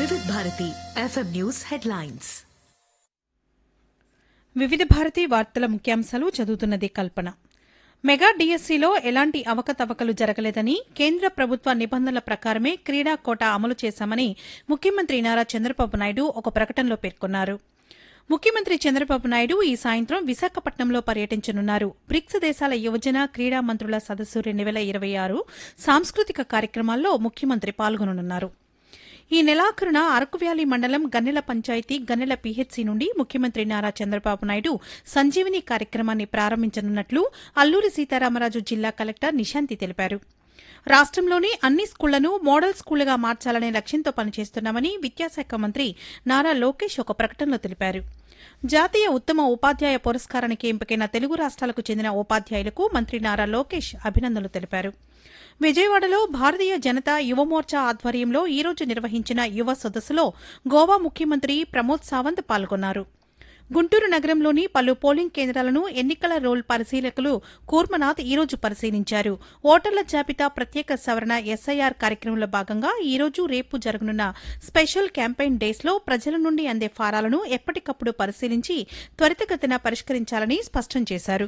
వివిధ Bharati FM news headlines వివిధ భారతి వార్తల ముఖ్యాంశాలు చదువుతున్నది కల్పన మెగా డీఎస్సీలో ఎలాంటి అవకతవకలు జరగలేదని కేంద్ర ప్రభుత్వ నిబంధనల ప్రకారమే క్రీడా కోటా అమలు చేశామని ముఖ్యమంత్రి నారా చంద్రబాబు నాయుడు ఒక ప్రకటనలో పేర్కొన్నారు ముఖ్యమంత్రి చంద్రబాబు నాయుడు ఈ సాయంత్రం విశాఖపట్నంలో పర్యటించనున్నారు బ్రిక్స్ దేశాల యువజన క్రీడా మంత్రుల సదస్సు రెండు వేల ఇరవై ఆరు సాంస్కృతిక కార్యక్రమాల్లో ముఖ్యమంత్రి పాల్గొననున్నారు ఈ నెలాఖరున అరకు వ్యాలీ మండలం గన్నెల పంచాయతీ గన్నెల పీహెచ్సీ నుండి ముఖ్యమంత్రి నారా చంద్రబాబు నాయుడు సంజీవిని కార్యక్రమాన్ని ప్రారంభించనున్నట్లు అల్లూరి సీతారామరాజు జిల్లా కలెక్టర్ నిశాంతి తెలిపారు రాష్ట్రంలోని అన్ని స్కూళ్లను మోడల్ స్కూళ్లుగా మార్చాలనే లక్ష్యంతో పనిచేస్తున్నామని విద్యాశాఖ మంత్రి నారా లోకేష్ ఒక ప్రకటనలో తెలిపారు జాతీయ ఉత్తమ ఉపాధ్యాయ పురస్కారానికి ఎంపికైన తెలుగు రాష్ట్రాలకు చెందిన ఉపాధ్యాయులకు మంత్రి నారా లోకేష్ అభినందనలు తెలిపారు విజయవాడలో భారతీయ జనతా యువమోర్చా ఆధ్వర్యంలో ఈ రోజు నిర్వహించిన యువ సదస్సులో గోవా ముఖ్యమంత్రి ప్రమోద్ సావంత్ పాల్గొన్నారు గుంటూరు నగరంలోని పలు పోలింగ్ కేంద్రాలను ఎన్నికల రోల్ పరిశీలకులు కూర్మనాథ్ ఈ రోజు పరిశీలించారు ఓటర్ల జాబితా ప్రత్యేక సవరణ ఎస్ఐఆర్ కార్యక్రమంలో భాగంగా ఈ రోజు రేపు జరగనున్న స్పెషల్ క్యాంపెయిన్ డేస్లో ప్రజల నుండి అందే ఫారాలను ఎప్పటికప్పుడు పరిశీలించి త్వరితగతిన పరిష్కరించాలని స్పష్టం చేశారు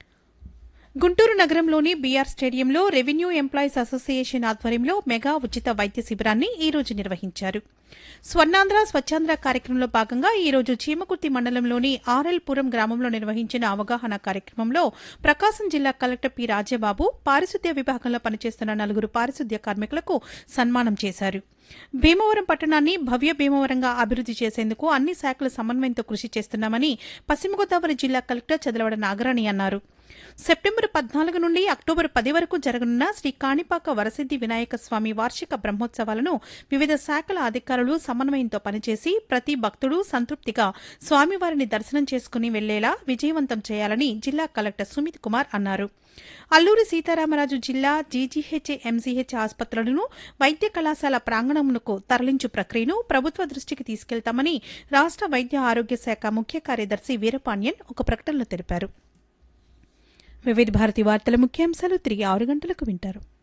గుంటూరు నగరంలోని బీఆర్ స్టేడియంలో రెవెన్యూ ఎంప్లాయీస్ అసోసియేషన్ ఆధ్వర్యంలో మెగా ఉచిత వైద్య శిబిరాన్ని ఈ రోజు నిర్వహించారు స్వర్ణాంధ్ర స్వచ్ఛాంధ్ర కార్యక్రమంలో భాగంగా ఈ రోజు చీమకుర్తి మండలంలోని ఆర్ఎల్పురం గ్రామంలో నిర్వహించిన అవగాహన కార్యక్రమంలో ప్రకాశం జిల్లా కలెక్టర్ పి రాజబాబు పారిశుద్ధ్య విభాగంలో పనిచేస్తున్న నలుగురు పారిశుద్ధ్య కార్మికులకు సన్మానం చేశారు భీమవరం పట్టణాన్ని భవ్య భీమవరంగా అభివృద్ది చేసేందుకు అన్ని శాఖల సమన్వయంతో కృషి చేస్తున్నామని పశ్చిమ గోదావరి జిల్లా కలెక్టర్ చదలవడ నాగరాణి అన్నారు సెప్టెంబర్ పద్నాలుగు నుండి అక్టోబర్ పది వరకు జరగనున్న శ్రీ కాణిపాక వరసిద్ది వినాయక స్వామి వార్షిక బ్రహ్మోత్సవాలను వివిధ శాఖల అధికారులు సమన్వయంతో పనిచేసి ప్రతి భక్తుడు సంతృప్తిగా స్వామివారిని దర్శనం చేసుకుని వెళ్లేలా విజయవంతం చేయాలని జిల్లా కలెక్టర్ సుమిత్ కుమార్ అన్నారు అల్లూరి సీతారామరాజు జిల్లా జీజీహెచ్ ఎంసీహెచ్ ఆసుపత్రులను వైద్య కళాశాల ప్రాంగణమునకు తరలించు ప్రక్రియను ప్రభుత్వ దృష్టికి తీసుకెళ్తామని రాష్ట వైద్య ఆరోగ్య శాఖ ముఖ్య కార్యదర్శి వీరపాండ్యన్ ఒక ప్రకటనలో తెలిపారు వివిధ భారతి వార్తల ముఖ్యాంశాలు తిరిగి ఆరు గంటలకు వింటారు